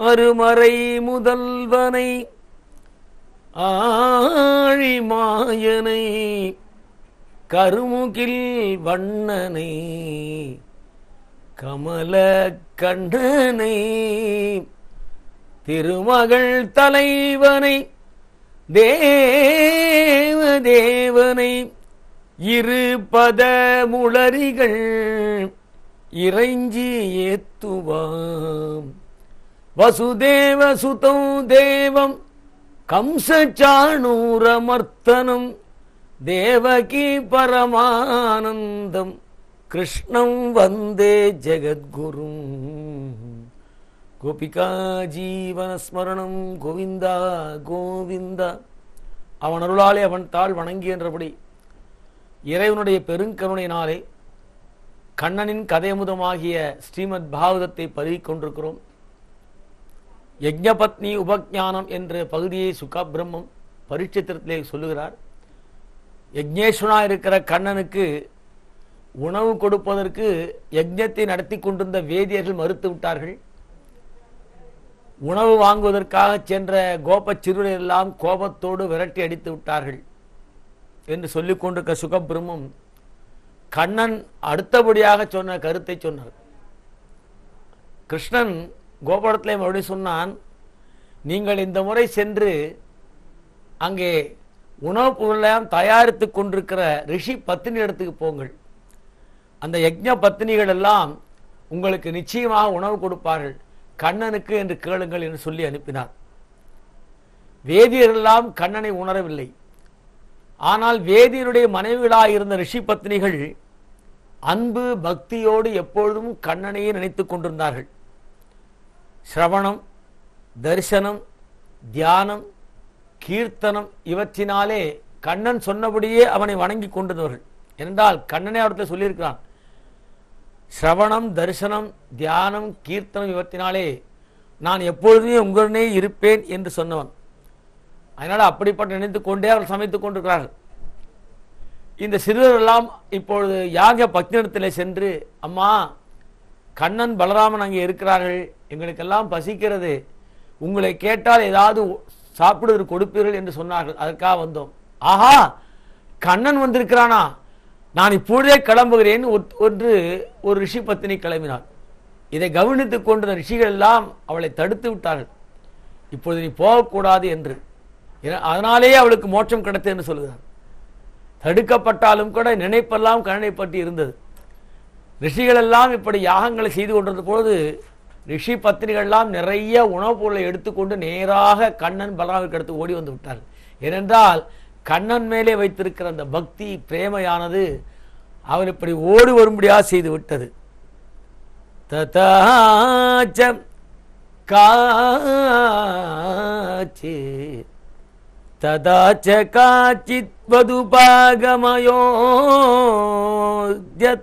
ஆறுமறை முதல்வனை ஆழிமாயனை கருமுகில் வண்ணனை கமல கண்ணனை திருமகள் தலைவனை தேவ தேவனை இரு பத முளரிகள் இறைஞ்சி ஏத்துவாம் வசுதேவ சுதம் தேவம் கம்சச்சாணூரமர்த்தனம் தேவகி பரமானந்தம் கிருஷ்ணம் வந்தே ஜெகத்குரும் கோபிகா ஜீவனஸ்மரணம் கோவிந்தா கோவிந்தா அவன் அருளாலே அவன் தாள் வணங்கி என்றபடி இறைவனுடைய பெருங்கருணையினாலே கண்ணனின் கதையமுதமாகிய ஸ்ரீமத் பாகவதத்தை பருகிக் கொண்டிருக்கிறோம் யஜ்ஞபத்னி உபஞானம் என்ற பகுதியை சுகபிரம்மம் பரிட்சத்திரத்திலே சொல்லுகிறார் யஜ்ஞேஸ்வரனா இருக்கிற கண்ணனுக்கு உணவு கொடுப்பதற்கு யஜ்ஞத்தை நடத்தி கொண்டிருந்த வேதியர்கள் மறுத்து விட்டார்கள் உணவு வாங்குவதற்காக சென்ற கோப எல்லாம் கோபத்தோடு விரட்டி அடித்து விட்டார்கள் என்று சொல்லிக் கொண்டிருக்க சுகபிரம்மம் கண்ணன் அடுத்தபடியாக சொன்ன கருத்தை சொன்னார் கிருஷ்ணன் கோபுரத்திலே மறுபடியும் சொன்னான் நீங்கள் இந்த முறை சென்று அங்கே உணவுப் பொருளெல்லாம் தயாரித்து கொண்டிருக்கிற ரிஷி பத்தினி இடத்துக்கு போங்கள் அந்த யஜ்ஞ பத்தினிகள் எல்லாம் உங்களுக்கு நிச்சயமாக உணவு கொடுப்பார்கள் கண்ணனுக்கு என்று கேளுங்கள் என்று சொல்லி அனுப்பினார் வேதியரெல்லாம் கண்ணனை உணரவில்லை ஆனால் வேதியருடைய மனைவிகளாக இருந்த ரிஷி பத்னிகள் அன்பு பக்தியோடு எப்பொழுதும் கண்ணனையே நினைத்துக் கொண்டிருந்தார்கள் சிரவணம் தரிசனம் தியானம் கீர்த்தனம் இவற்றினாலே கண்ணன் சொன்னபடியே அவனை வணங்கி கொண்டிருந்தவர்கள் என்றால் கண்ணனே அவர்கிட்ட சொல்லியிருக்கிறான் சிரவணம் தரிசனம் தியானம் கீர்த்தனம் இவற்றினாலே நான் எப்பொழுதுமே உங்களுடனே இருப்பேன் என்று சொன்னவன் அதனால் அப்படிப்பட்ட நினைத்துக் கொண்டே அவர் சமைத்துக் கொண்டிருக்கிறார்கள் இந்த சிறுவரெல்லாம் இப்பொழுது யாக பக்னிடத்தில் சென்று அம்மா கண்ணன் பலராமன் அங்கே இருக்கிறார்கள் எங்களுக்கெல்லாம் பசிக்கிறது உங்களை கேட்டால் ஏதாவது சாப்பிடுவதற்கு கொடுப்பீர்கள் என்று சொன்னார்கள் அதற்காக வந்தோம் ஆஹா கண்ணன் வந்திருக்கிறானா நான் இப்பொழுதே கிளம்புகிறேன் ஒன்று ஒரு ரிஷி பத்தினி கிளம்பினார் இதை கவனித்துக் கொண்ட ரிஷிகள் எல்லாம் அவளை தடுத்து விட்டார்கள் இப்பொழுது நீ போகக்கூடாது என்று அதனாலேயே அவளுக்கு மோட்சம் கிடைத்தது என்று சொல்கிறார் தடுக்கப்பட்டாலும் கூட நினைப்பெல்லாம் கண்ணனை பற்றி இருந்தது ரிஷிகள் எல்லாம் இப்படி யாகங்களை செய்து கொண்டிருந்த பொழுது ரிஷி பத்திரிகள்லாம் நிறைய உணவுப் பொருளை எடுத்துக்கொண்டு நேராக கண்ணன் பலராமிற்கு எடுத்து ஓடி வந்து விட்டார்கள் ஏனென்றால் கண்ணன் மேலே வைத்திருக்கிற அந்த பக்தி பிரேமையானது அவர் இப்படி ஓடி வரும்படியாக செய்து விட்டது ததாச்சம் காச்சி ததாச்ச காச்சித் வதுபாகமயோத்யத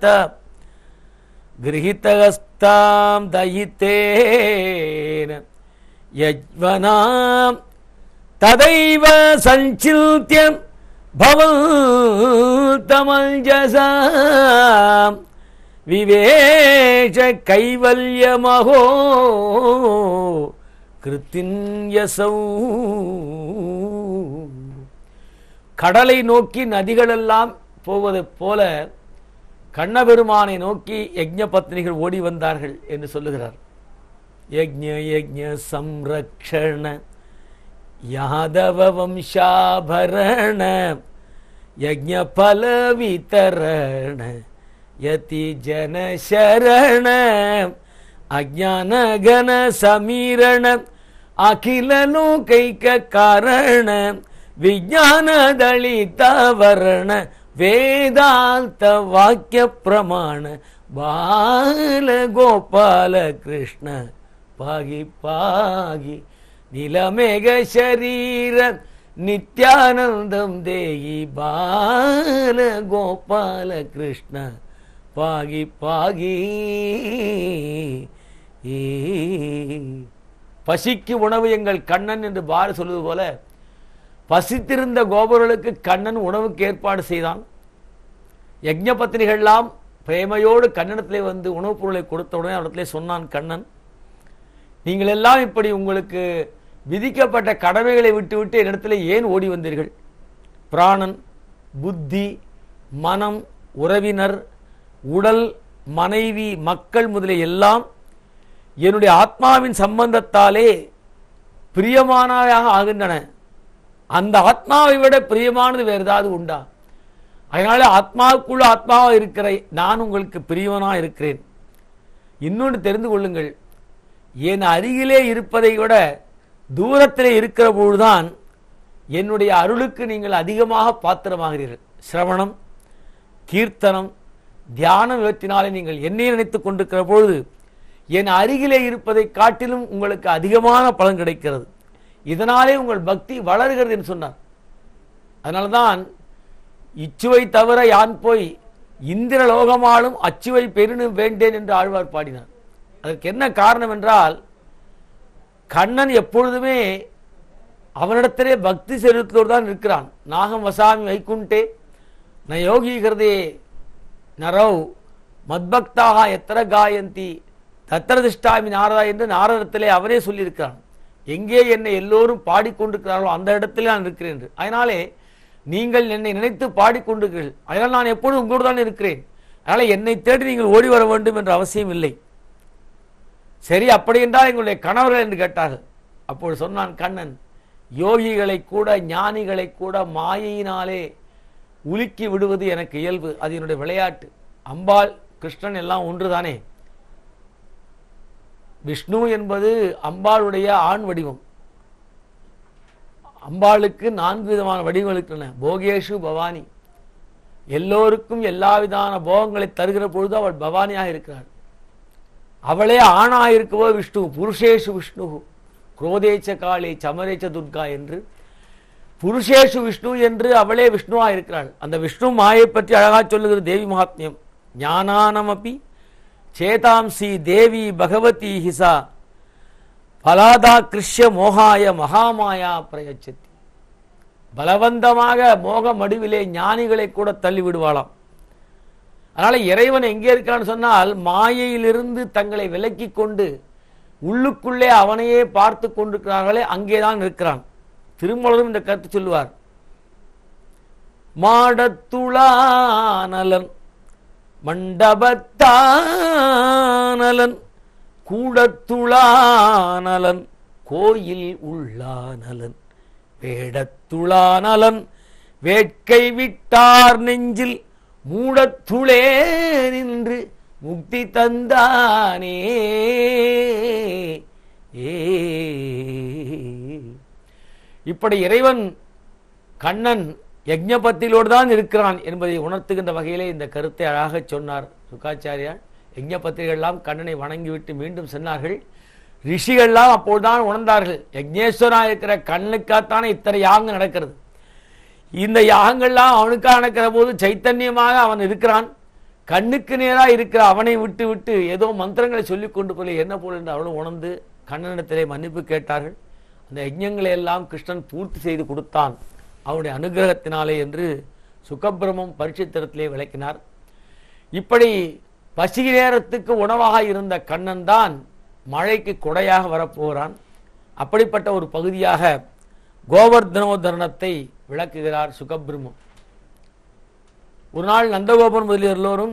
गृहीतहस्तां दयितेन यज्वनां तदैव सञ्चिन्त्य भवन्तमञ्जसा विवेश कैवल्यमहो கிருத்தின்யசௌ கடலை நோக்கி நதிகளெல்லாம் போவதைப் போல கண்ணபெருமானை நோக்கி யஜ்ஞ பத்னிகள் ஓடி வந்தார்கள் என்று சொல்லுகிறார் யஜ்ஞ யஜ்ஞ சம்ரக்ஷண யாதவ வம்சாபரண யஜ்ஞ பல விதரண யதி ஜன சரண அஜான கன சமீரண அகில லோகைக்க காரண விஜான தளித வரண வேதாந்த வாக்கிய பிரமாண பால கோபால கிருஷ்ண பாகி பாகி நிலமேக சரீர நித்யானந்தம் தேகி பால கோபால கிருஷ்ண பாகி பாகி பசிக்கு உணவு எங்கள் கண்ணன் என்று பாரு சொல்வது போல பசித்திருந்த கோபர்களுக்கு கண்ணன் உணவுக்கு ஏற்பாடு செய்தான் யஜ்ஞ பத்தினிகள்லாம் பிரேமையோடு கண்ணனத்திலே வந்து உணவுப் பொருளை கொடுத்த உடனே அவரிடத்திலே சொன்னான் கண்ணன் நீங்கள் எல்லாம் இப்படி உங்களுக்கு விதிக்கப்பட்ட கடமைகளை விட்டுவிட்டு என்னிடத்தில் ஏன் ஓடி வந்தீர்கள் பிராணன் புத்தி மனம் உறவினர் உடல் மனைவி மக்கள் முதலிய எல்லாம் என்னுடைய ஆத்மாவின் சம்பந்தத்தாலே பிரியமானவையாக ஆகின்றன அந்த ஆத்மாவை விட பிரியமானது வேறு ஏதாவது உண்டா அதனால ஆத்மாவுக்குள்ள ஆத்மாவா இருக்கிற நான் உங்களுக்கு பிரியவனா இருக்கிறேன் இன்னொன்று தெரிந்து கொள்ளுங்கள் என் அருகிலே இருப்பதை விட தூரத்திலே இருக்கிற பொழுதுதான் என்னுடைய அருளுக்கு நீங்கள் அதிகமாக பாத்திரமாகிறீர்கள் சிரவணம் கீர்த்தனம் தியானம் இவற்றினாலே நீங்கள் என்னை நினைத்துக் கொண்டிருக்கிற பொழுது என் அருகிலே இருப்பதை காட்டிலும் உங்களுக்கு அதிகமான பலன் கிடைக்கிறது இதனாலே உங்கள் பக்தி வளர்கிறது என்று சொன்னார் அதனால்தான் இச்சுவை தவிர யான் போய் இந்திர லோகமாலும் அச்சுவை பெருணும் வேண்டேன் என்று ஆழ்வார் பாடினார் அதற்கு என்ன காரணம் என்றால் கண்ணன் எப்பொழுதுமே அவனிடத்திலே பக்தி செலுத்தோடு தான் இருக்கிறான் நாகம் வசாமி வைகுண்டே ந யோகீகிருதே நரவ் மத்பக்தாக எத்தர காயந்தி தத்திர திஷ்டாமி நாரதா என்று நாரதத்திலே அவரே சொல்லியிருக்கிறான் எங்கே என்னை எல்லோரும் பாடிக்கொண்டிருக்கிறார்களோ அந்த இடத்திலே நான் இருக்கிறேன் என்று அதனாலே நீங்கள் என்னை நினைத்து பாடிக்கொண்டிருக்கிறீர்கள் அதனால் நான் எப்பொழுதும் உங்களோடு தான் இருக்கிறேன் அதனால் என்னை தேடி நீங்கள் ஓடி வர வேண்டும் என்ற அவசியம் இல்லை சரி அப்படி என்றால் எங்களுடைய கணவர்கள் என்று கேட்டார்கள் அப்பொழுது சொன்னான் கண்ணன் யோகிகளை கூட ஞானிகளை கூட மாயையினாலே உலுக்கி விடுவது எனக்கு இயல்பு அது என்னுடைய விளையாட்டு அம்பாள் கிருஷ்ணன் எல்லாம் ஒன்றுதானே விஷ்ணு என்பது அம்பாளுடைய ஆண் வடிவம் அம்பாளுக்கு நான்கு விதமான வடிவங்கள் இருக்கின்றன போகேஷு பவானி எல்லோருக்கும் எல்லா விதமான போகங்களை தருகிற பொழுது அவள் பவானியாக இருக்கிறாள் அவளே ஆணாக இருக்கவோ விஷ்ணு புருஷேஷு விஷ்ணு குரோதேச்ச காளி சமரேச்ச துர்கா என்று புருஷேஷு விஷ்ணு என்று அவளே விஷ்ணுவாக இருக்கிறாள் அந்த விஷ்ணு மாயை பற்றி அழகா சொல்லுகிற தேவி மகாத்மியம் ஞானானமபி சேதாம்சி தேவி பகவதி ஹிசா பலாதா கிருஷ்ய மோகாய மகாமாயா பிரயச்சதி பலவந்தமாக மோக மடுவிலே ஞானிகளை கூட தள்ளி விடுவாளாம் அதனால இறைவன் எங்கே இருக்கான்னு சொன்னால் மாயையிலிருந்து தங்களை விலக்கிக் கொண்டு உள்ளுக்குள்ளே அவனையே பார்த்து கொண்டிருக்கிறார்களே அங்கேதான் இருக்கிறான் திருமலரும் இந்த கருத்து சொல்லுவார் மாடத்துளானலன் மண்டபத்தானலன் கூடத்துளானலன் கோயில் உள்ளானலன் வேடத்துளானலன் வேட்கை விட்டார் நெஞ்சில் மூடத்துளே நின்று முக்தி தந்தானே ஏ இப்படி இறைவன் கண்ணன் யஜ்ஞபத்திலோடு தான் இருக்கிறான் என்பதை உணர்த்துகின்ற வகையிலே இந்த கருத்தை அழகாக சொன்னார் சுக்காச்சாரியார் யஜ்ஞபத்திரிகள் எல்லாம் கண்ணனை வணங்கிவிட்டு மீண்டும் சொன்னார்கள் ரிஷிகள்லாம் அப்போதுதான் உணர்ந்தார்கள் யஜ்ஞேஸ்வரா இருக்கிற கண்ணுக்காகத்தானே இத்தனை யாகம் நடக்கிறது இந்த யாகங்கள்லாம் அவனுக்காக நடக்கிற போது சைத்தன்யமாக அவன் இருக்கிறான் கண்ணுக்கு நேராக இருக்கிற அவனை விட்டு விட்டு ஏதோ மந்திரங்களை சொல்லிக் கொண்டு போல என்ன போல் என்று அவளும் உணர்ந்து கண்ணனிடத்திலே மன்னிப்பு கேட்டார்கள் அந்த யஜ்ஞங்களை எல்லாம் கிருஷ்ணன் பூர்த்தி செய்து கொடுத்தான் அவனுடைய அனுகிரகத்தினாலே என்று சுகபிரமம் பரிசுத்திரத்திலே விளக்கினார் இப்படி பசி நேரத்துக்கு உணவாக இருந்த கண்ணன் தான் மழைக்கு கொடையாக வரப்போகிறான் அப்படிப்பட்ட ஒரு பகுதியாக கோவர்தனோதரணத்தை விளக்குகிறார் சுகபிரமம் ஒரு நாள் நந்தகோபன் முதலிய எல்லோரும்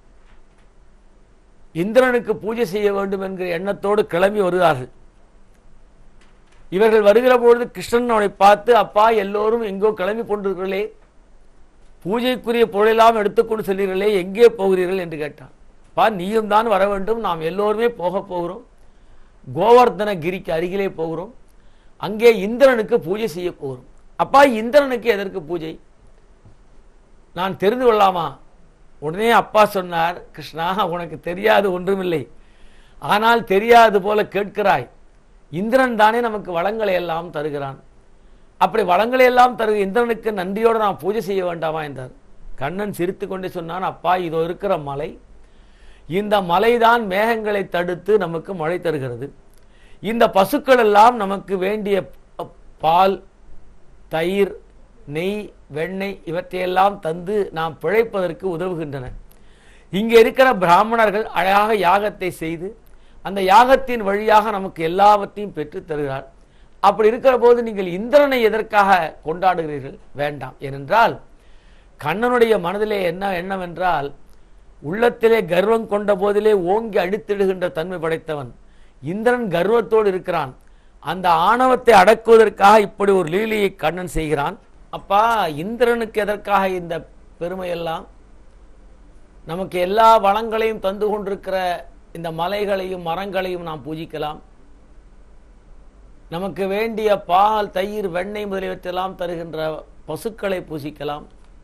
இந்திரனுக்கு பூஜை செய்ய வேண்டும் என்கிற எண்ணத்தோடு கிளம்பி வருகிறார்கள் இவர்கள் வருகிற பொழுது கிருஷ்ணன் அவனை பார்த்து அப்பா எல்லோரும் எங்கோ கிளம்பி கொண்டிருக்கிறீர்களே பூஜைக்குரிய பொருளெல்லாம் எடுத்துக்கொண்டு செல்கிறீர்களே எங்கே போகிறீர்கள் என்று கேட்டான் பா நீயும் தான் வர வேண்டும் நாம் எல்லோருமே போக போகிறோம் கோவர்தன கிரிக்கு அருகிலே போகிறோம் அங்கே இந்திரனுக்கு பூஜை செய்ய போகிறோம் அப்பா இந்திரனுக்கு எதற்கு பூஜை நான் தெரிந்து கொள்ளலாமா உடனே அப்பா சொன்னார் கிருஷ்ணா உனக்கு தெரியாது ஒன்றுமில்லை ஆனால் தெரியாது போல கேட்கிறாய் இந்திரன் தானே நமக்கு வளங்களை எல்லாம் தருகிறான் அப்படி வளங்களை எல்லாம் தருகிற இந்திரனுக்கு நன்றியோடு நாம் பூஜை செய்ய வேண்டாமா என்றார் கண்ணன் சிரித்து கொண்டே சொன்னான் அப்பா இதோ இருக்கிற மலை இந்த மலைதான் மேகங்களை தடுத்து நமக்கு மழை தருகிறது இந்த பசுக்கள் எல்லாம் நமக்கு வேண்டிய ப- பால் தயிர் நெய் வெண்ணெய் இவற்றையெல்லாம் தந்து நாம் பிழைப்பதற்கு உதவுகின்றன இங்கே இருக்கிற பிராமணர்கள் அழகாக யாகத்தை செய்து அந்த யாகத்தின் வழியாக நமக்கு எல்லாவற்றையும் பெற்றுத் தருகிறார் அப்படி இருக்கிற போது நீங்கள் இந்திரனை எதற்காக கொண்டாடுகிறீர்கள் வேண்டாம் ஏனென்றால் கண்ணனுடைய மனதிலே என்ன எண்ணமென்றால் உள்ளத்திலே கர்வம் கொண்ட போதிலே ஓங்கி அடித்திடுகின்ற தன்மை படைத்தவன் இந்திரன் கர்வத்தோடு இருக்கிறான் அந்த ஆணவத்தை அடக்குவதற்காக இப்படி ஒரு லீலையை கண்ணன் செய்கிறான் அப்பா இந்திரனுக்கு எதற்காக இந்த பெருமையெல்லாம் நமக்கு எல்லா வளங்களையும் தந்து கொண்டிருக்கிற இந்த மலைகளையும் மரங்களையும் நாம் பூஜிக்கலாம் நமக்கு வேண்டிய பால் தயிர் வெண்ணெய் முதலியவற்றெல்லாம் தருகின்ற பசுக்களை பூசிக்கலாம்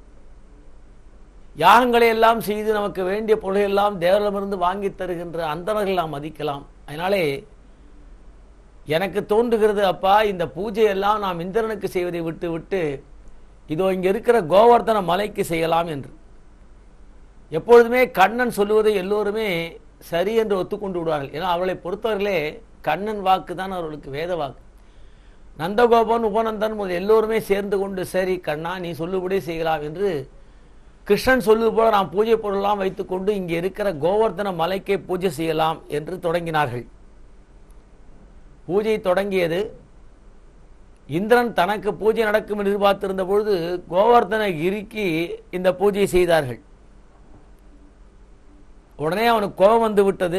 யாகங்களை எல்லாம் செய்து நமக்கு வேண்டிய பொருளையெல்லாம் தேவரிடமிருந்து வாங்கி தருகின்ற அந்தவர்கள் நாம் மதிக்கலாம் அதனாலே எனக்கு தோன்றுகிறது அப்பா இந்த பூஜையெல்லாம் நாம் இந்திரனுக்கு செய்வதை விட்டு விட்டு இதோ இங்க இருக்கிற கோவர்தன மலைக்கு செய்யலாம் என்று எப்பொழுதுமே கண்ணன் சொல்லுவதை எல்லோருமே சரி என்று ஒத்துக்கொண்டு விடுவார்கள் ஏன்னா அவளை பொறுத்தவர்களே கண்ணன் வாக்கு தான் அவர்களுக்கு வேத வாக்கு நந்தகோபன் உபநந்தன் முதல் எல்லோருமே சேர்ந்து கொண்டு சரி கண்ணா நீ சொல்லுபடி செய்யலாம் என்று கிருஷ்ணன் சொல்லுவது போல நாம் பூஜை பொருளெல்லாம் வைத்துக்கொண்டு இங்கே இருக்கிற கோவர்தன மலைக்கே பூஜை செய்யலாம் என்று தொடங்கினார்கள் பூஜை தொடங்கியது இந்திரன் தனக்கு பூஜை நடக்கும் என்று எதிர்பார்த்திருந்த பொழுது கோவர்தன கிரிக்கு இந்த பூஜை செய்தார்கள் உடனே அவனுக்கு கோபம் வந்து விட்டது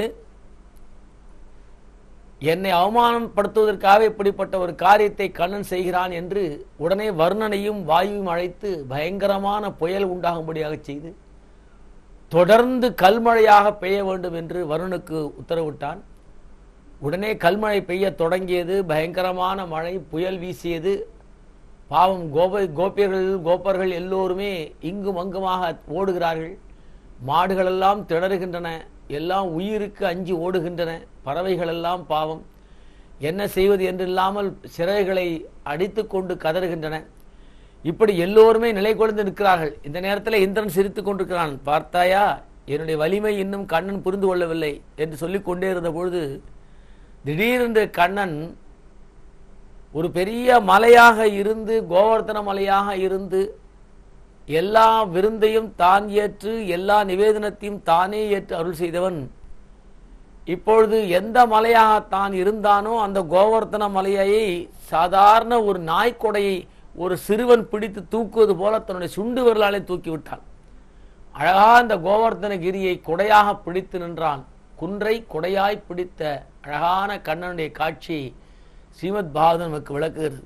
என்னை அவமானப்படுத்துவதற்காக இப்படிப்பட்ட ஒரு காரியத்தை கண்ணன் செய்கிறான் என்று உடனே வர்ணனையும் வாயுவும் அழைத்து பயங்கரமான புயல் உண்டாகும்படியாக செய்து தொடர்ந்து கல்மழையாக பெய்ய வேண்டும் என்று வருணுக்கு உத்தரவிட்டான் உடனே கல்மழை பெய்ய தொடங்கியது பயங்கரமான மழை புயல் வீசியது பாவம் கோப கோபியர்கள் கோப்பர்கள் எல்லோருமே இங்கும் அங்குமாக ஓடுகிறார்கள் மாடுகளெல்லாம் திணறுகின்றன எல்லாம் உயிருக்கு அஞ்சி ஓடுகின்றன பறவைகளெல்லாம் பாவம் என்ன செய்வது என்றில்லாமல் சிறகுகளை அடித்துக்கொண்டு கதறுகின்றன இப்படி எல்லோருமே நிலை கொண்டு நிற்கிறார்கள் இந்த நேரத்தில் இந்திரன் சிரித்துக் கொண்டிருக்கிறான் பார்த்தாயா என்னுடைய வலிமை இன்னும் கண்ணன் புரிந்து கொள்ளவில்லை என்று சொல்லிக் கொண்டே இருந்த பொழுது திடீரென்று கண்ணன் ஒரு பெரிய மலையாக இருந்து கோவர்த்தன மலையாக இருந்து எல்லா விருந்தையும் தான் ஏற்று எல்லா நிவேதனத்தையும் தானே ஏற்று அருள் செய்தவன் இப்பொழுது எந்த மலையாக தான் இருந்தானோ அந்த கோவர்த்தன மலையை சாதாரண ஒரு நாய்க்கொடையை ஒரு சிறுவன் பிடித்து தூக்குவது போல தன்னுடைய சுண்டு விரலாலே தூக்கி விட்டான் அழகா அந்த கோவர்த்தன கிரியை கொடையாக பிடித்து நின்றான் குன்றை கொடையாய் பிடித்த அழகான கண்ணனுடைய காட்சி ஸ்ரீமத் பாகவதம் நமக்கு விளக்குகிறது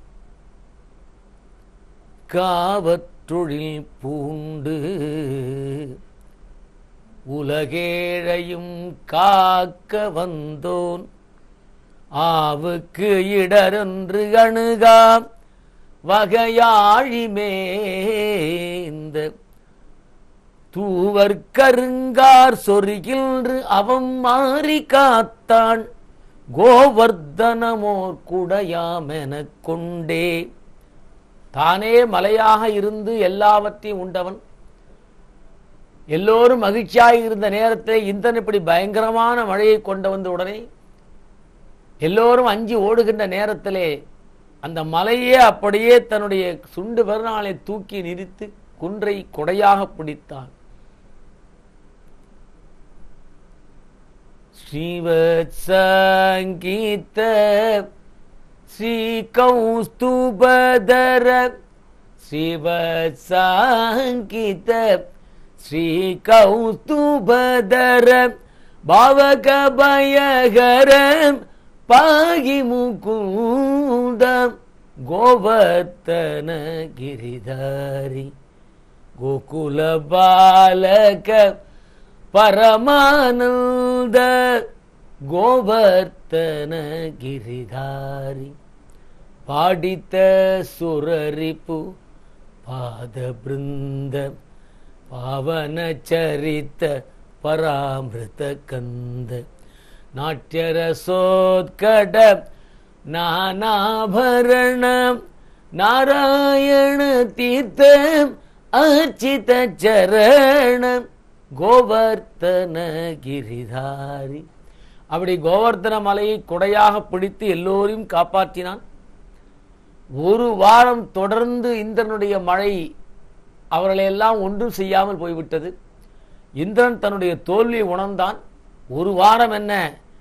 காவற்றொழில் பூண்டு உலகேழையும் காக்க வந்தோன் ஆவுக்கு இடரென்று அணுகா வகையாழிமேந்த தூவர் கருங்கார் சொருகின்று அவம் மாறி காத்தான் கோவர்தனமோர் குடையாமெனக் கொண்டே தானே மலையாக இருந்து எல்லாவற்றையும் உண்டவன் எல்லோரும் மகிழ்ச்சியாக இருந்த நேரத்தில் இந்திரன் இப்படி பயங்கரமான மழையை கொண்டு வந்த உடனே எல்லோரும் அஞ்சி ஓடுகின்ற நேரத்திலே அந்த மலையே அப்படியே தன்னுடைய சுண்டு பெருநாளை தூக்கி நிறுத்து குன்றை கொடையாக பிடித்தான் ஸ்ரீவத்சங்கீத ஸ்ரீ கௌஸ்துபதர ஸ்ரீவத்சங்கீத ஸ்ரீ கௌஸ்துபதர பாவக பயகரம் பாகி முகுந்தம் கோவர்த்தன கிரிதாரி கோகுல பாலக பரமானந்த கோவர்த்தன கிரிதாரி பாடித்த சுரரிப்பு பாத பிருந்த பாவன சரித்த பராமிருத கந்த நாட்டியரசோத்கட நானாபரணம் நாராயண தீர்த்தம் அர்ச்சித சரணம் கோவர்த்தன கிரிதாரி அப்படி கோவர்த்தன மலையை கொடையாக பிடித்து எல்லோரையும் காப்பாற்றினான் ஒரு வாரம் தொடர்ந்து இந்திரனுடைய மழை அவர்களை எல்லாம் ஒன்றும் செய்யாமல் போய்விட்டது இந்திரன் தன்னுடைய தோல்வியை உணர்ந்தான் ஒரு வாரம் என்ன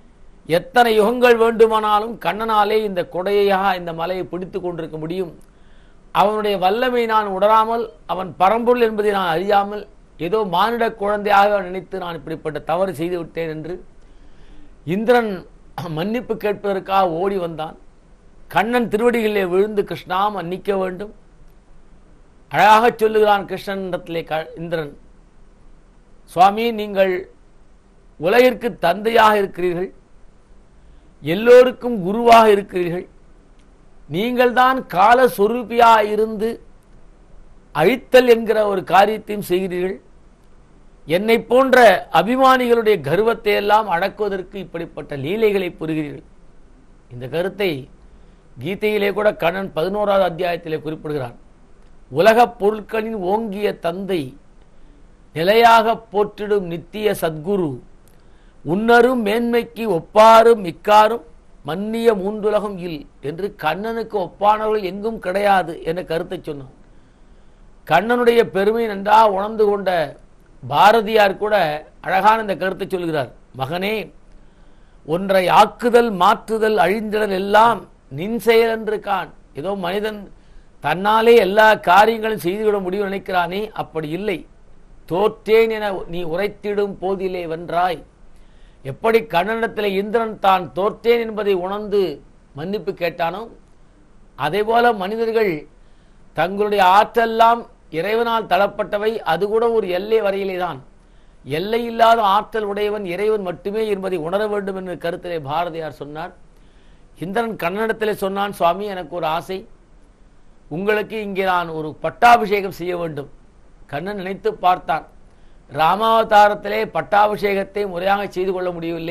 எத்தனை யுகங்கள் வேண்டுமானாலும் கண்ணனாலே இந்த கொடையாக இந்த மலையை பிடித்து கொண்டிருக்க முடியும் அவனுடைய வல்லமை நான் உணராமல் அவன் பரம்பொருள் என்பதை நான் அறியாமல் ஏதோ மானிட குழந்தையாக நினைத்து நான் இப்படிப்பட்ட தவறு செய்து விட்டேன் என்று இந்திரன் மன்னிப்பு கேட்பதற்காக ஓடி வந்தான் கண்ணன் திருவடிகளிலே விழுந்து கிருஷ்ணா மன்னிக்க வேண்டும் அழகாக சொல்லுகிறான் கிருஷ்ணன் இடத்திலே க இந்திரன் சுவாமி நீங்கள் உலகிற்கு தந்தையாக இருக்கிறீர்கள் எல்லோருக்கும் குருவாக இருக்கிறீர்கள் நீங்கள்தான் கால சொரூபியாக இருந்து அழித்தல் என்கிற ஒரு காரியத்தையும் செய்கிறீர்கள் என்னை போன்ற அபிமானிகளுடைய கர்வத்தை எல்லாம் அடக்குவதற்கு இப்படிப்பட்ட லீலைகளை புரிகிறீர்கள் இந்த கருத்தை கீதையிலே கூட கண்ணன் பதினோராவது அத்தியாயத்திலே குறிப்பிடுகிறான் உலகப் பொருட்களின் ஓங்கிய தந்தை நிலையாக போற்றிடும் நித்திய சத்குரு உன்னரும் மேன்மைக்கு ஒப்பாரும் மிக்காரும் மன்னிய மூன்றுலகம் இல் என்று கண்ணனுக்கு ஒப்பானவர்கள் எங்கும் கிடையாது என்ற கருத்தை சொன்னான் கண்ணனுடைய பெருமை நன்றாக உணர்ந்து கொண்ட பாரதியார் கூட அழகான இந்த கருத்தை சொல்கிறார் மகனே ஒன்றை ஆக்குதல் மாற்றுதல் அழிந்திடல் எல்லாம் நின் செயல் என்று கான் ஏதோ மனிதன் தன்னாலே எல்லா காரியங்களும் செய்துவிட முடியும் நினைக்கிறானே அப்படி இல்லை தோற்றேன் என நீ உரைத்திடும் போதிலே வென்றாய் எப்படி கண்ணனிடத்தில் இந்திரன் தான் தோற்றேன் என்பதை உணர்ந்து மன்னிப்பு கேட்டானோ அதேபோல மனிதர்கள் தங்களுடைய ஆற்றெல்லாம் இறைவனால் தளப்பட்டவை அது கூட ஒரு எல்லை வரையிலே தான் எல்லை இல்லாத ஆற்றல் உடையவன் இறைவன் மட்டுமே என்பதை உணர வேண்டும் என்ற கருத்திலே பாரதியார் சொன்னார் இந்திரன் கண்ணனிடத்திலே சொன்னான் சுவாமி எனக்கு ஒரு ஆசை உங்களுக்கு இங்கே நான் ஒரு பட்டாபிஷேகம் செய்ய வேண்டும் கண்ணன் நினைத்து பார்த்தான் ராமாவதாரத்திலே பட்டாபிஷேகத்தை முறையாக செய்து கொள்ள முடியவில்லை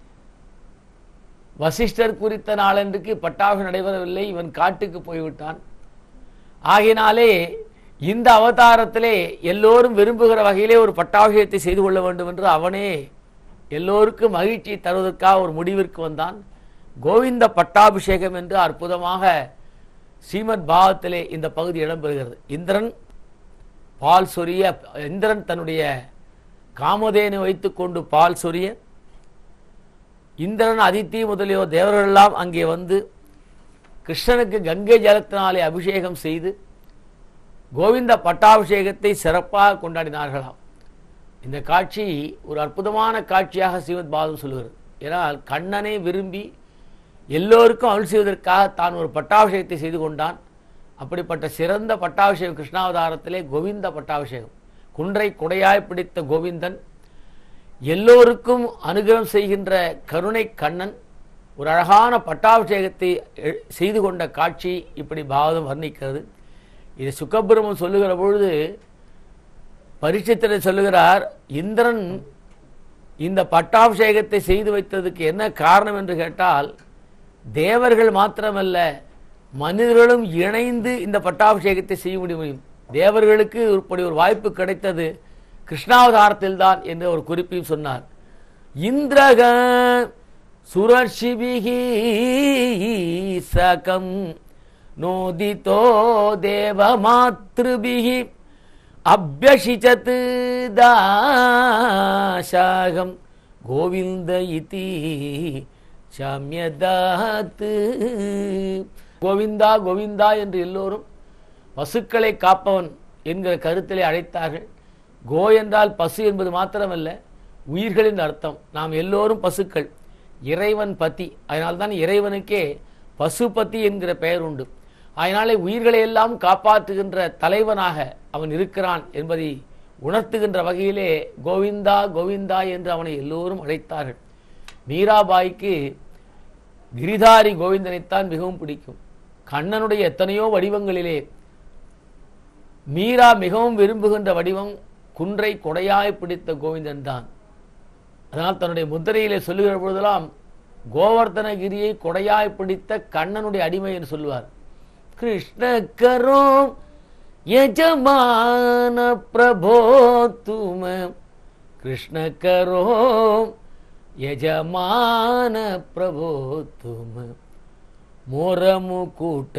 வசிஷ்டர் குறித்த நாளன்றைக்கு பட்டாபிஷேகம் நடைபெறவில்லை இவன் காட்டுக்கு போய்விட்டான் ஆகினாலே இந்த அவதாரத்திலே எல்லோரும் விரும்புகிற வகையிலே ஒரு பட்டாபிஷேகத்தை செய்து கொள்ள வேண்டும் என்று அவனே எல்லோருக்கும் மகிழ்ச்சி தருவதற்காக ஒரு முடிவிற்கு வந்தான் கோவிந்த பட்டாபிஷேகம் என்று அற்புதமாக ஸ்ரீமத் பாவத்திலே இந்த பகுதி இடம்பெறுகிறது இந்திரன் பால் சொரிய இந்திரன் தன்னுடைய காமதேனு வைத்துக்கொண்டு பால் சொரிய இந்திரன் அதித்தி முதலியோ தேவர்களெல்லாம் அங்கே வந்து கிருஷ்ணனுக்கு கங்கை ஜலத்தினாலே அபிஷேகம் செய்து கோவிந்த பட்டாபிஷேகத்தை சிறப்பாக கொண்டாடினார்களாம் இந்த காட்சி ஒரு அற்புதமான காட்சியாக ஸ்ரீமத் பாதம் சொல்கிறது ஏன்னால் கண்ணனை விரும்பி எல்லோருக்கும் அருள் செய்வதற்காக தான் ஒரு பட்டாபிஷேகத்தை செய்து கொண்டான் அப்படிப்பட்ட சிறந்த பட்டாபிஷேகம் கிருஷ்ணாவதாரத்திலே கோவிந்த பட்டாபிஷேகம் குன்றை குடையாய் பிடித்த கோவிந்தன் எல்லோருக்கும் அனுகிரகம் செய்கின்ற கருணை கண்ணன் ஒரு அழகான பட்டாபிஷேகத்தை எ- செய்து கொண்ட காட்சி இப்படி பாவதம் வர்ணிக்கிறது இது சுக்கபிரமம் சொல்லுகிற பொழுது பரிட்சத்தில் சொல்லுகிறார் இந்திரன் இந்த பட்டாபிஷேகத்தை செய்து வைத்ததுக்கு என்ன காரணம் என்று கேட்டால் தேவர்கள் மாத்திரமல்ல மனிதர்களும் இணைந்து இந்த பட்டாபிஷேகத்தை செய்ய முடியும் தேவர்களுக்கு இப்படி ஒரு வாய்ப்பு கிடைத்தது கிருஷ்ணாவதாரத்தில் தான் என்று ஒரு குறிப்பையும் சொன்னார் இந்திரக சுரர்ஷிபிகி சகம் நோதிதோ தேவ மாத்ருபிகி அபியஷிச்சத் தாசாகம் கோவிந்த இதி சாமியதாத் கோவிந்தா கோவிந்தா என்று எல்லோரும் பசுக்களை காப்பவன் என்கிற கருத்திலே அழைத்தார்கள் கோ என்றால் பசு என்பது மாத்திரமல்ல உயிர்களின் அர்த்தம் நாம் எல்லோரும் பசுக்கள் இறைவன் பதி அதனால்தான் இறைவனுக்கே பசுபதி என்கிற பெயர் உண்டு அதனாலே உயிர்களை எல்லாம் காப்பாற்றுகின்ற தலைவனாக அவன் இருக்கிறான் என்பதை உணர்த்துகின்ற வகையிலே கோவிந்தா கோவிந்தா என்று அவனை எல்லோரும் அழைத்தார்கள் மீராபாய்க்கு கிரிதாரி கோவிந்தனைத்தான் மிகவும் பிடிக்கும் கண்ணனுடைய எத்தனையோ வடிவங்களிலே மீரா மிகவும் விரும்புகின்ற வடிவம் குன்றை கொடையாய் பிடித்த கோவிந்தன் தான் அதனால் தன்னுடைய முத்திரையிலே சொல்லுகிற பொழுதெல்லாம் கோவர்த்தனகிரியை கொடையாய் பிடித்த கண்ணனுடைய அடிமை என்று சொல்லுவார் கிருஷ்ண கரோம் यजमान प्रभो तुम कृष्ण करो यजमान प्रभो तुम मोर मुकुट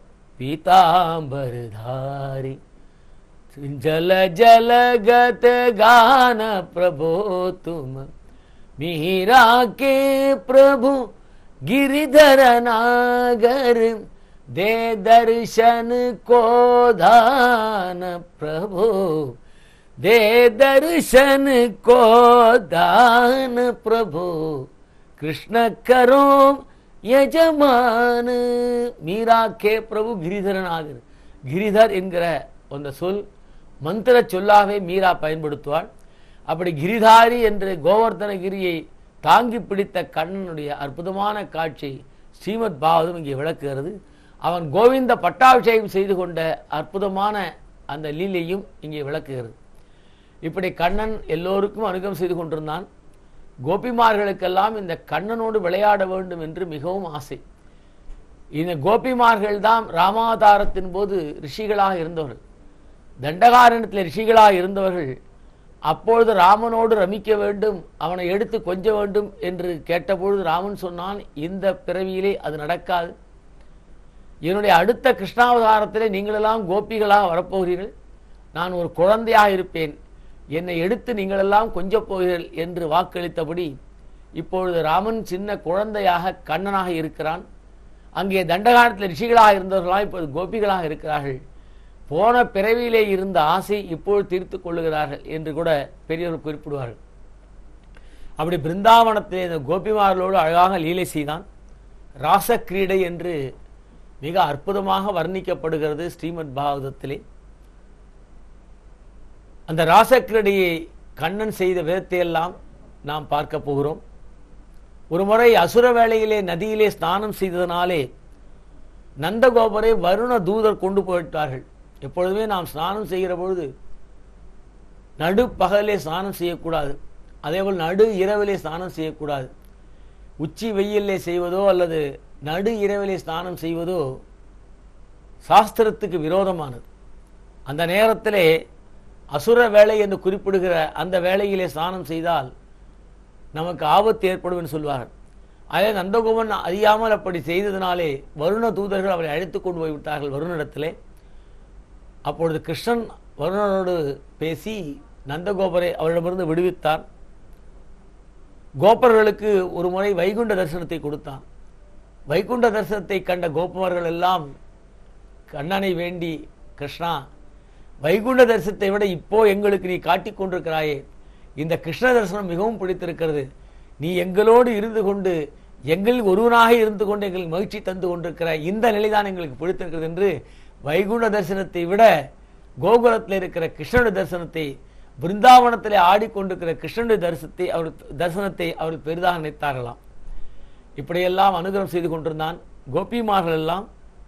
पीतांबरधारी जल जल गत गान प्रभो तुम मीरा के प्रभु गिरिधर नागर दे दर्शन को दान प्रभु दे दर्शन को दान प्रभु कृष्ण करो யஜமானு மீரா கே பிரபு கிரிதரனாகர் கிரிதர் என்கிற அந்த சொல் மந்திர சொல்லாகவே மீரா பயன்படுத்துவாள் அப்படி கிரிதாரி என்று கோவர்தனகிரியை தாங்கி பிடித்த கண்ணனுடைய அற்புதமான காட்சி ஸ்ரீமத் பாவதம் இங்கே விளக்குகிறது அவன் கோவிந்த பட்டாபிஷேகம் செய்து கொண்ட அற்புதமான அந்த லீலையும் இங்கே விளக்குகிறது இப்படி கண்ணன் எல்லோருக்கும் அனுகம் செய்து கொண்டிருந்தான் கோபிமார்களுக்கெல்லாம் இந்த கண்ணனோடு விளையாட வேண்டும் என்று மிகவும் ஆசை இந்த கோபிமார்கள் தான் ராமாவதாரத்தின் போது ரிஷிகளாக இருந்தவர்கள் தண்டகாரண்யத்தில் ரிஷிகளாக இருந்தவர்கள் அப்பொழுது ராமனோடு ரமிக்க வேண்டும் அவனை எடுத்து கொஞ்ச வேண்டும் என்று கேட்டபொழுது ராமன் சொன்னான் இந்த பிறவியிலே அது நடக்காது என்னுடைய அடுத்த கிருஷ்ணாவதாரத்திலே நீங்களெல்லாம் கோபிகளாக வரப்போகிறீர்கள் நான் ஒரு குழந்தையாக இருப்பேன் என்னை எடுத்து நீங்களெல்லாம் கொஞ்சப் போகிறீர்கள் என்று வாக்களித்தபடி இப்பொழுது ராமன் சின்ன குழந்தையாக கண்ணனாக இருக்கிறான் அங்கே தண்டகாரத்தில் ரிஷிகளாக இருந்தவர்களாம் இப்போது கோபிகளாக இருக்கிறார்கள் போன பிறவியிலே இருந்த ஆசை இப்பொழுது தீர்த்து கொள்ளுகிறார்கள் என்று கூட பெரியவர் குறிப்பிடுவார்கள் அப்படி பிருந்தாவனத்திலே இந்த கோபிமார்களோடு அழகாக லீலை செய்தான் ராசக்கிரீடை என்று மிக அற்புதமாக வர்ணிக்கப்படுகிறது ஸ்ரீமத் பாகவதத்திலே அந்த ராசக்கிரடியை கண்ணன் செய்த விதத்தையெல்லாம் நாம் பார்க்க போகிறோம் ஒரு முறை அசுர வேளையிலே நதியிலே ஸ்நானம் செய்ததனாலே நந்தகோபரை வருண தூதர் கொண்டு போயிட்டார்கள் எப்பொழுதுமே நாம் ஸ்நானம் செய்கிற பொழுது நடு பகலே ஸ்நானம் செய்யக்கூடாது அதேபோல் நடு இரவிலே ஸ்நானம் செய்யக்கூடாது உச்சி வெயிலே செய்வதோ அல்லது நடு இரவிலே ஸ்நானம் செய்வதோ சாஸ்திரத்துக்கு விரோதமானது அந்த நேரத்திலே அசுர வேலை என்று குறிப்பிடுகிற அந்த வேளையிலே ஸ்நானம் செய்தால் நமக்கு ஆபத்து ஏற்படும் என்று சொல்வார்கள் அதே நந்தகோபன் அறியாமல் அப்படி செய்ததினாலே வருண தூதர்கள் அவரை அழைத்து கொண்டு போய்விட்டார்கள் வருணிடத்திலே அப்பொழுது கிருஷ்ணன் வருணனோடு பேசி நந்தகோபரை அவரிடமிருந்து விடுவித்தார் கோபர்களுக்கு ஒரு முறை வைகுண்ட தரிசனத்தை கொடுத்தான் வைகுண்ட தரிசனத்தை கண்ட கோபர்கள் எல்லாம் கண்ணனை வேண்டி கிருஷ்ணா வைகுண்ட தரிசனத்தை விட இப்போ எங்களுக்கு நீ காட்டிக் கொண்டிருக்கிறாயே இந்த கிருஷ்ண தரிசனம் மிகவும் பிடித்திருக்கிறது நீ எங்களோடு இருந்து கொண்டு எங்களில் ஒருவனாக இருந்து கொண்டு எங்களுக்கு மகிழ்ச்சி தந்து கொண்டிருக்கிற இந்த நிலைதான் எங்களுக்கு பிடித்திருக்கிறது என்று வைகுண்ட தரிசனத்தை விட கோகுலத்தில் இருக்கிற கிருஷ்ணனுடைய தரிசனத்தை பிருந்தாவனத்திலே ஆடிக்கொண்டிருக்கிற கிருஷ்ணனுடைய தரிசனத்தை அவர் தரிசனத்தை அவர் பெரிதாக நினைத்தார்களாம் இப்படியெல்லாம் அனுகிரகம் செய்து கொண்டிருந்தான் கோபிமார்கள் எல்லாம்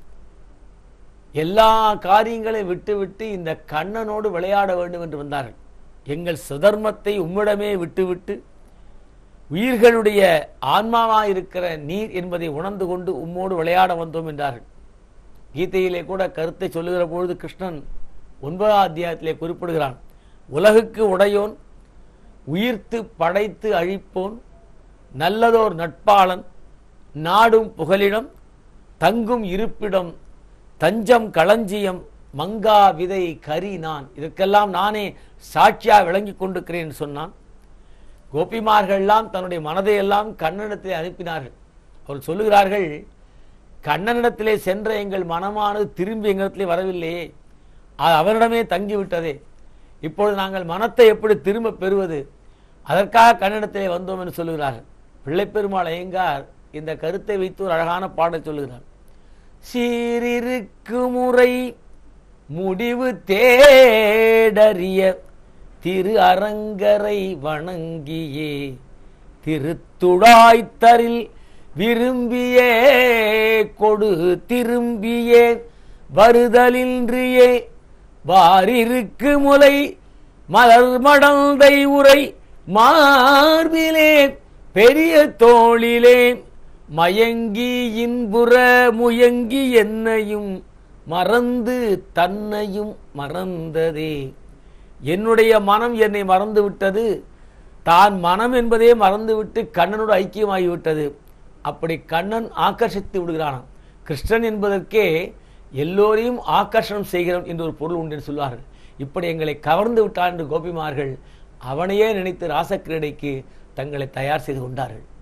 எல்லா காரியங்களையும் விட்டுவிட்டு இந்த கண்ணனோடு விளையாட வேண்டும் என்று வந்தார்கள் எங்கள் சுதர்மத்தை உம்மிடமே விட்டுவிட்டு உயிர்களுடைய ஆன்மாவாக இருக்கிற நீர் என்பதை உணர்ந்து கொண்டு உம்மோடு விளையாட வந்தோம் என்றார்கள் கீதையிலே கூட கருத்தை சொல்லுகிற பொழுது கிருஷ்ணன் ஒன்பதாம் அத்தியாயத்திலே குறிப்பிடுகிறான் உலகுக்கு உடையோன் உயிர்த்து படைத்து அழிப்போன் நல்லதோர் நட்பாளன் நாடும் புகலிடம் தங்கும் இருப்பிடம் தஞ்சம் களஞ்சியம் மங்கா விதை கரி நான் இதற்கெல்லாம் நானே சாட்சியா விளங்கி கொண்டிருக்கிறேன் சொன்னான் கோபிமார்கள்லாம் தன்னுடைய மனதையெல்லாம் கண்ணனிடத்திலே அனுப்பினார்கள் அவர் சொல்லுகிறார்கள் கண்ணனிடத்திலே சென்ற எங்கள் மனமானது திரும்பி எங்களிடத்திலே வரவில்லையே அது அவரிடமே தங்கிவிட்டதே இப்பொழுது நாங்கள் மனத்தை எப்படி திரும்ப பெறுவது அதற்காக கண்ணனிடத்திலே வந்தோம் என்று சொல்லுகிறார்கள் பிள்ளைப்பெருமாள் ஐயங்கார் இந்த கருத்தை வைத்து ஒரு அழகான பாடல் சொல்லுகிறார் சீரிருக்கு முறை முடிவு தேடறிய திரு அரங்கரை வணங்கியே திருத்துடாய்த்தரில் விரும்பியே கொடு திரும்பியே வருதலின்றியே வாரிருக்கு முலை மலர் மடந்தை உரை மார்பிலே பெரிய தோளிலே மயங்கி இன்புற முயங்கி என்னையும் மறந்து தன்னையும் மறந்ததே என்னுடைய மனம் என்னை மறந்து விட்டது தான் மனம் என்பதே மறந்துவிட்டு கண்ணனோடு ஐக்கியமாகிவிட்டது அப்படி கண்ணன் ஆக்கர்ஷித்து விடுகிறானாம் கிருஷ்ணன் என்பதற்கே எல்லோரையும் ஆக்கர்ஷணம் செய்கிறோம் என்று ஒரு பொருள் உண்டு என்று சொல்வார்கள் இப்படி எங்களை கவர்ந்து விட்டான் என்று கோபிமார்கள் அவனையே நினைத்து ராசக்கிரீடைக்கு தங்களை தயார் செய்து கொண்டார்கள்